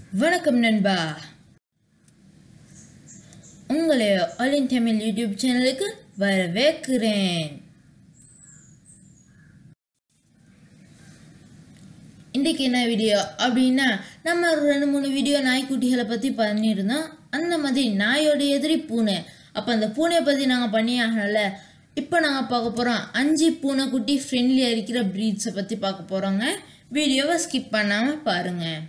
வணக்கம் நண்பா உங்களை ஆலின் தமிழ் யூடியூப் சேனலுக்கு வரவேற்கிறேன் இன்றைக்கு என்ன வீடியோ அப்படின்னா நம்ம ஒரு ரெண்டு மூணு வீடியோ நாய்க்குட்டிகளை பற்றி பண்ணியிருந்தோம் அந்த மாதிரி நாயோட எதிரி பூனை அப்போ அந்த பூனையை பற்றி நாங்கள் பண்ணி ஆகல இப்போ நாங்கள் பார்க்க போகிறோம் அஞ்சு பூனைக்குட்டி ஃப்ரெண்ட்லியாக இருக்கிற ப்ரீட்ஸை பற்றி பார்க்க போகிறோங்க வீடியோவை ஸ்கிப் பண்ணாமல் பாருங்கள்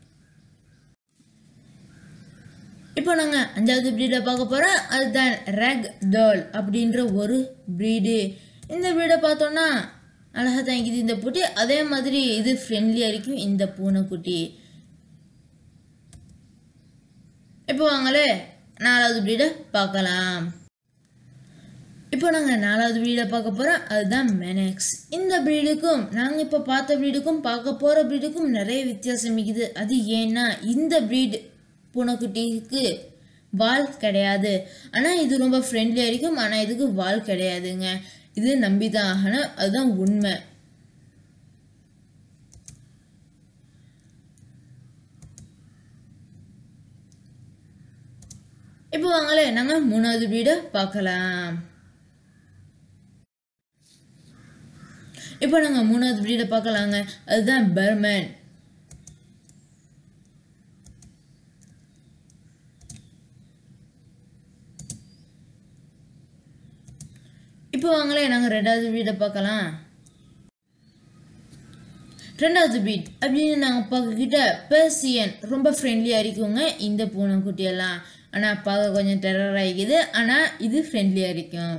இப்போ நாங்கள் அஞ்சாவது ப்ரீடை பார்க்க போகிறோம் அதுதான் ரேக் டால் அப்படின்ற ஒரு ப்ரீடு இந்த ப்ரீடை பார்த்தோன்னா அழகாக தாங்கிது இந்த பூட்டி அதே மாதிரி இது ஃப்ரெண்ட்லியாக இருக்கும் இந்த பூனைக்குட்டி இப்போ வாங்களே நாலாவது ப்ரீடை பார்க்கலாம் இப்போ நாங்கள் நாலாவது ப்ரீடை பார்க்க போகிறோம் அதுதான் மெனக்ஸ் இந்த ப்ரீடுக்கும் நாங்கள் இப்போ பார்த்த ப்ரீடுக்கும் பார்க்க போகிற ப்ரீடுக்கும் நிறைய வித்தியாசம் இருக்குது அது ஏன்னா இந்த ப்ரீடு பூனைக்குட்டிக்கு வால் கிடையாது ஆனால் இது ரொம்ப ஃப்ரெண்ட்லியாக இருக்கும் ஆனால் இதுக்கு வால் கிடையாதுங்க இது நம்பி தான் ஆகணும் அதுதான் உண்மை இப்போ வாங்களே நாங்கள் மூணாவது வீடை பார்க்கலாம் இப்போ நாங்கள் மூணாவது ப்ரீடை பார்க்கலாங்க அதுதான் பர்மன் இப்போ வாங்களே நாங்கள் ரெண்டாவது வீடை பார்க்கலாம் ரெண்டாவது பீட் அப்படின்னு நாங்கள் பார்க்கக்கிட்ட பெர்சியன் ரொம்ப ஃப்ரெண்ட்லியாக இருக்குங்க இந்த பூனைக்குட்டியெல்லாம் ஆனால் பார்க்க கொஞ்சம் டெரர் ஆகிக்குது ஆனால் இது ஃப்ரெண்ட்லியாக இருக்கும்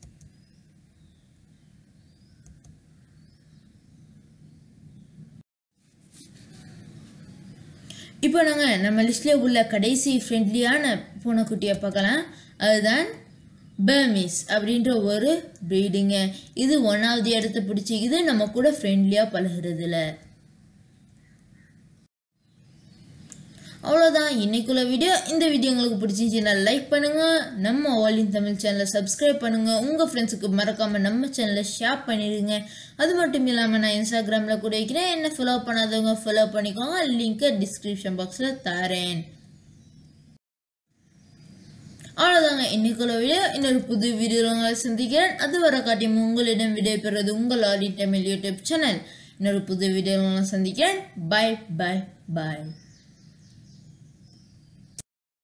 இப்போ நாங்கள் நம்ம லிஸ்ட்லேயே உள்ள கடைசி ஃப்ரெண்ட்லியான பூனைக்குட்டியை பார்க்கலாம் அதுதான் பர்மிஸ் அப்படின்ற ஒரு ப்ரீடுங்க இது ஒன்றாவது இடத்த பிடிச்சிக்குது நம்ம கூட ஃப்ரெண்ட்லியாக பழகிறதுல அவ்வளோதான் இன்னைக்குள்ள வீடியோ இந்த வீடியோ உங்களுக்கு பிடிச்சிருந்துச்சுன்னா லைக் பண்ணுங்கள் நம்ம ஆல் இன் தமிழ் சேனலை சப்ஸ்கிரைப் பண்ணுங்கள் உங்கள் ஃப்ரெண்ட்ஸுக்கு மறக்காமல் நம்ம சேனலை ஷேர் பண்ணிடுங்க அது மட்டும் இல்லாமல் நான் இன்ஸ்டாகிராமில் கூட வைக்கிறேன் என்ன ஃபாலோ பண்ணாதவங்க ஃபாலோ பண்ணிக்கோங்க லிங்க்கை டிஸ்கிரிப்ஷன் பாக்ஸில் தரேன் அவ்வளோதாங்க இன்னைக்குள்ள வீடியோ இன்னொரு புது வீடியோவில் உங்களை சந்திக்கிறேன் அது வர காட்டியும் உங்களிடம் விடைபெறுவது உங்கள் all in Tamil YouTube channel இன்னொரு புது வீடியோவில் உங்களை சந்திக்கிறேன் பாய் பாய் பாய்